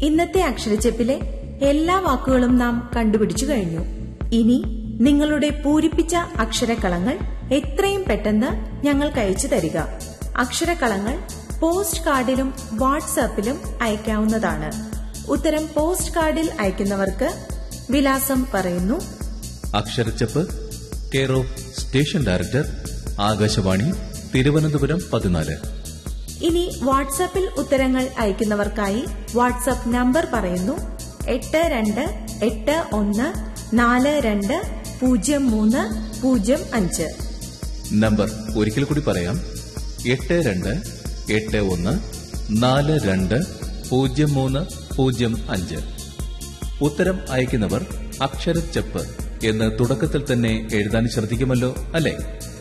ഇന്നത്തെ അക്ഷരച്ചെപ്പിലെ എല്ലാ വാക്കുകളും നാം കണ്ടുപിടിച്ചു കഴിഞ്ഞു ഇനി നിങ്ങളുടെ പൂരിപ്പിച്ച അക്ഷരക്കളങ്ങൾ എത്രയും പെട്ടെന്ന് ഞങ്ങൾക്ക് അയച്ചു തരിക അക്ഷരക്കളങ്ങൾ പോസ്റ്റ് കാർഡിലും വാട്സാപ്പിലും അയക്കാവുന്നതാണ് ഉത്തരം പോസ്റ്റ് കാർഡിൽ അയക്കുന്നവർക്ക് വിലാസം പറയുന്നു അക്ഷരച്ചപ്പ് care of station director Akashvani Thiruvananthapuram പതിനാല് ഇനി വാട്സാപ്പിൽ ഉത്തരങ്ങൾ അയക്കുന്നവർക്കായി വാട്സാപ്പ് നമ്പർ പറയുന്നു എട്ട് രണ്ട് എട്ട് ഒന്ന് നാല് രണ്ട് പൂജ്യം മൂന്ന് പൂജ്യം അഞ്ച് നമ്പർ ഒരിക്കൽ കൂടി പറയാം എട്ട് രണ്ട് എട്ട് ഒന്ന് നാല് രണ്ട് പൂജ്യം മൂന്ന് പൂജ്യം അഞ്ച് ഉത്തരം അയക്കുന്നവർ അക്ഷരച്ചപ്പ് എന്ന് തുടക്കത്തിൽ തന്നെ എഴുതാൻ ശ്രദ്ധിക്കുമല്ലോ അല്ലേ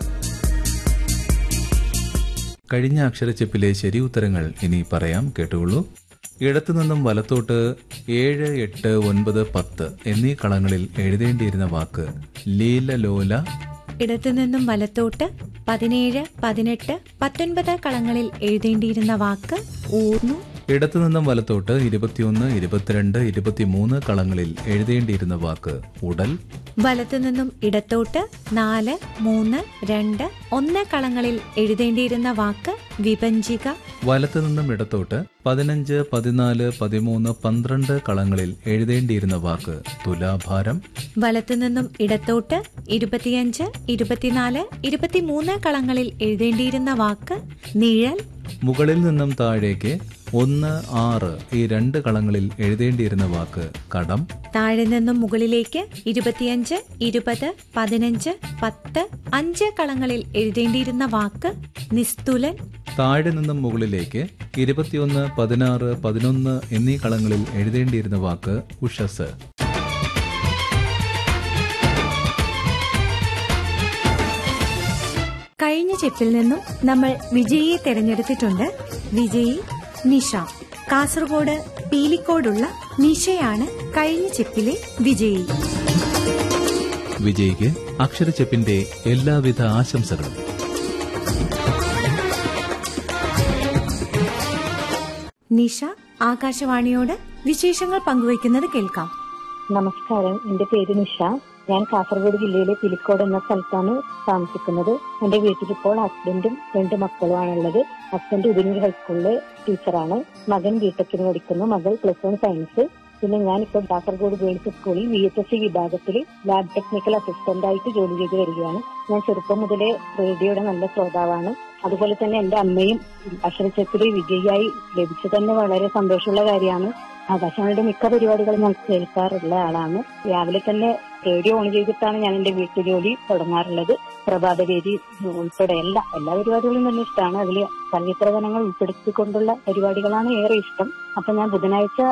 കഴിഞ്ഞ അക്ഷരച്ചെപ്പിലെ ശരി ഉത്തരങ്ങൾ ഇനി പറയാം കേട്ടുകൊള്ളൂ ഇടത്തുനിന്നും വലത്തോട്ട് ഏഴ് എട്ട് ഒൻപത് പത്ത് എന്നീ കളങ്ങളിൽ എഴുതേണ്ടിയിരുന്ന വാക്ക് ലീലലോല ഇടത്തുനിന്നും വലത്തോട്ട് പതിനേഴ് പതിനെട്ട് പത്തൊൻപത് കളങ്ങളിൽ എഴുതേണ്ടിയിരുന്ന വാക്ക് ഊർന്നു ഇടത്തുനിന്നും വലത്തോട്ട് ഇരുപത്തിയൊന്ന് ഇരുപത്തിരണ്ട് ഇരുപത്തിമൂന്ന് കളങ്ങളിൽ എഴുതേണ്ടിയിരുന്ന വാക്ക് ഉടൽ വലത്തുനിന്നും ഇടത്തോട്ട് നാല് മൂന്ന് രണ്ട് ഒന്ന് കളങ്ങളിൽ എഴുതേണ്ടിയിരുന്ന വാക്ക് വിഭജിക വലത്തുനിന്നും ഇടത്തോട്ട് പതിനഞ്ച് പതിനാല് പതിമൂന്ന് പന്ത്രണ്ട് കളങ്ങളിൽ എഴുതേണ്ടിയിരുന്ന വാക്ക് തുലാഭാരം വലത്തുനിന്നും ഇടത്തോട്ട് ഇരുപത്തിയഞ്ച് ഇരുപത്തിനാല് ഇരുപത്തിമൂന്ന് കളങ്ങളിൽ എഴുതേണ്ടിയിരുന്ന വാക്ക് നിഴൽ മുകളിൽ നിന്നും താഴേക്ക് ഒന്ന് ആറ് ഈ രണ്ട് കളങ്ങളിൽ എഴുതേണ്ടിയിരുന്ന വാക്ക് കടം താഴെ നിന്നും മുകളിലേക്ക് ഇരുപത്തിയഞ്ച് ഇരുപത് പതിനഞ്ച് പത്ത് അഞ്ച് കളങ്ങളിൽ എഴുതേണ്ടിയിരുന്ന വാക്ക് നിസ്തുലൻ താഴെ നിന്നും മുകളിലേക്ക് ഇരുപത്തിയൊന്ന് പതിനാറ് പതിനൊന്ന് എന്നീ കളങ്ങളിൽ എഴുതേണ്ടിയിരുന്ന വാക്ക് ഉഷസ് കഴിഞ്ഞ ചെപ്പിൽ നിന്നും നമ്മൾ വിജയിയെ തെരഞ്ഞെടുത്തിട്ടുണ്ട് വിജയി നിഷ കാസർഗോഡ് പീലിക്കോടുള്ള നിഷയാണ് കഴിഞ്ഞ ചെപ്പിലെ വിജയി വിജയ്ക്ക് അക്ഷരച്ചെപ്പിന്റെ എല്ലാവിധ ആശംസകളും നിഷ ആകാശവാണിയോട് വിശേഷങ്ങൾ പങ്കുവയ്ക്കുന്നത് കേൾക്കാം നമസ്കാരം എന്റെ പേര് നിഷ ഞാൻ കാസർഗോഡ് ജില്ലയിലെ പിലിക്കോട് എന്ന സ്ഥലത്താണ് താമസിക്കുന്നത് എന്റെ വീട്ടിൽ ഇപ്പോൾ ഹസ്ബൻഡും രണ്ട് മക്കളുമാണുള്ളത് ഹസ്ബൻഡ് ഉദിനൂർ ഹൈസ്കൂളിലെ ടീച്ചറാണ് മകൻ ബിടെക്കിന് പഠിക്കുന്നു മകൾ പ്ലസ് വൺ സയൻസ് പിന്നെ ഞാൻ ഇപ്പോൾ കാസർഗോഡ് ഗേൾസ് സ്കൂളിൽ വി എച്ച് എസ് സി വിഭാഗത്തിൽ ലാബ് ടെക്നിക്കൽ അസിസ്റ്റന്റ് ആയിട്ട് ജോലി ചെയ്ത് വരികയാണ് ഞാൻ ചെറുപ്പം മുതലേ റേഡിയോയുടെ നല്ല ശ്രോതാവാണ് അതുപോലെ തന്നെ എന്റെ അമ്മയും അക്ഷരച്ചത്തിൽ വിജയിയായി ലഭിച്ചത് തന്നെ വളരെ സന്തോഷമുള്ള കാര്യമാണ് ആകാശവാണിയുടെ മിക്ക പരിപാടികളും ഞാൻ കേൾക്കാറുള്ള ആളാണ് രാവിലെ തന്നെ റേഡിയോ ഓൺ ചെയ്തിട്ടാണ് ഞാൻ എന്റെ വീട്ടുജോലി തുടങ്ങാറുള്ളത് പ്രഭാതവേദി ഉൾപ്പെടെ എല്ലാ എല്ലാ പരിപാടികളും തന്നെ ഇഷ്ടമാണ് അതിൽ ചലച്ചിത്ര ഗാനങ്ങൾ ഉൾപ്പെടുത്തിക്കൊണ്ടുള്ള പരിപാടികളാണ് ഏറെ ഇഷ്ടം അപ്പൊ ഞാൻ ബുധനാഴ്ച